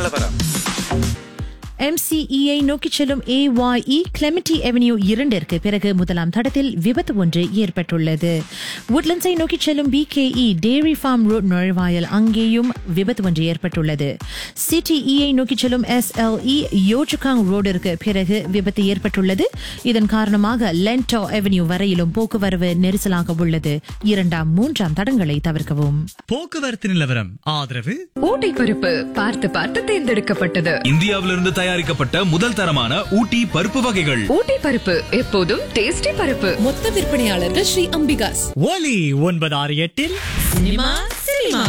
நிலவரம் எம்சிஇயை நோக்கிச் செல்லும் ஏஒய்இ கிளெமிட்டி அவென்யூ இரண்டிற்கு பிறகு முதலாம் தடத்தில் விபத்து ஒன்று ஏற்பட்டுள்ளது உட்லண்ட்ஸை நோக்கிச் செல்லும் பிகேஇ டேரி ஃபார்ம் ரோட் நுழைவாயல் அங்கேயும் விபத்து ஒன்று ஏற்பட்டுள்ளது சிடிஇயை நோக்கிச் செல்லும் எஸ்எல்இ யோச்சுகாங் ரோடிற்கு பிறகு விபத்து ஏற்பட்டுள்ளது இதன் காரணமாக லென்டோ அவென்யூ வரையிலும் போக்குவரவு நெரிசலாக உள்ளது இரண்டாம் மூன்றாம் தடங்களை தவிர்க்கவும் போக்குவரத்து நிலவரம் ஆதரவு ஊட்டி பருப்பு பார்த்து பார்த்து தேர்ந்தெடுக்கப்பட்டது இந்தியாவிலிருந்து தயாரிக்கப்பட்ட முதல் தரமான ஊட்டி பருப்பு வகைகள் ஊட்டி பருப்பு எப்போதும் டேஸ்டி பருப்பு மொத்த விற்பனையாளர்கள் ஸ்ரீ அம்பிகாஸ் ஒலி ஒன்பது ஆறு எட்டில் சினிமா சினிமா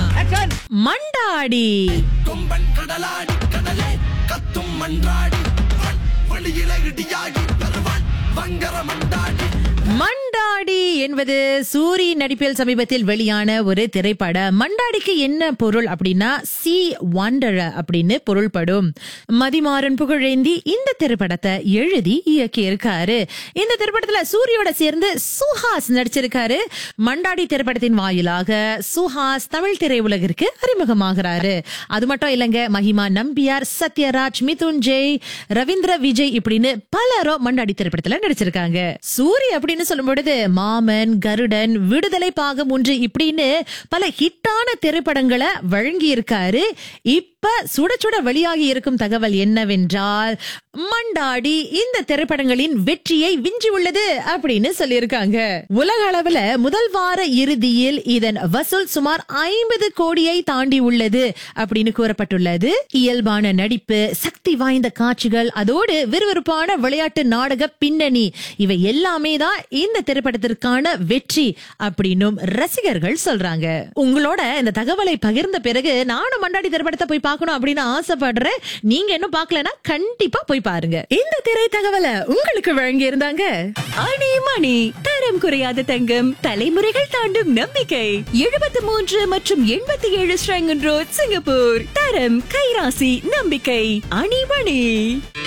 மண்டாடி கொம்பன் கடலாடி கடலே கத்தும் மன்றாடி வன் வழியில இடியாகி வருவான் வங்கர மண்டாடி மண்டாடி என்பது சூரி நடிப்பில் சமீபத்தில் வெளியான ஒரு திரைப்படம் மண்டாடிக்கு என்ன பொருள் அப்படின்னா சி வண்டர அப்படின்னு பொருள்படும் மதிமாறன் புகழேந்தி இந்த திரைப்படத்தை எழுதி இயக்கியிருக்காரு இந்த திரைப்படத்துல சூரியோட சேர்ந்து சுஹாஸ் நடிச்சிருக்காரு மண்டாடி திரைப்படத்தின் வாயிலாக சுஹாஸ் தமிழ் திரையுலகிற்கு அறிமுகமாகிறாரு அது மட்டும் இல்லைங்க மஹிமா நம்பியார் சத்யராஜ் மிதுன் ஜெய் ரவீந்திர விஜய் இப்படின்னு பலரும் மண்டாடி திரைப்படத்துல நடிச்சிருக்காங்க சூரி அப்படின்னு சொல்லும் பொழுது மாமன் கருடன் விடுதலை பாகம் ஒன்று இப்படின்னு பல ஹிட்டான திரைப்படங்களை வழங்கி இருக்காரு இப்ப சுட சுட வெளியாகி இருக்கும் தகவல் என்னவென்றால் மண்டாடி இந்த திரைப்படங்களின் வெற்றியை விஞ்சி உள்ளது அப்படின்னு சொல்லியிருக்காங்க உலக அளவுல முதல் வார இறுதியில் இதன் வசூல் சுமார் ஐம்பது கோடியை தாண்டி உள்ளது அப்படின்னு கூறப்பட்டுள்ளது இயல்பான நடிப்பு சக்தி வாய்ந்த காட்சிகள் அதோடு விறுவிறுப்பான விளையாட்டு நாடக பின்னணி இவை எல்லாமே தான் இந்த திரைப்படத்திற்கான வெற்றி அப்படின்னும் ரசிகர்கள் சொல்றாங்க உங்களோட இந்த தகவலை பகிர்ந்த பிறகு நானும் மண்டாடி திரைப்படத்தை போய் பார்க்கணும் அப்படின்னு ஆசைப்படுறேன் நீங்க இன்னும் பார்க்கலனா கண்டிப்பா போய் பாருங்க இந்த திரை தகவலை உங்களுக்கு வழங்கி இருந்தாங்க அணி மணி தரம் குறையாத தங்கம் தலைமுறைகள் தாண்டும் நம்பிக்கை எழுபத்தி மூன்று மற்றும் எண்பத்தி ஏழு ஸ்ரங்கன் ரோட் சிங்கப்பூர் தரம் கைராசி நம்பிக்கை அணி மணி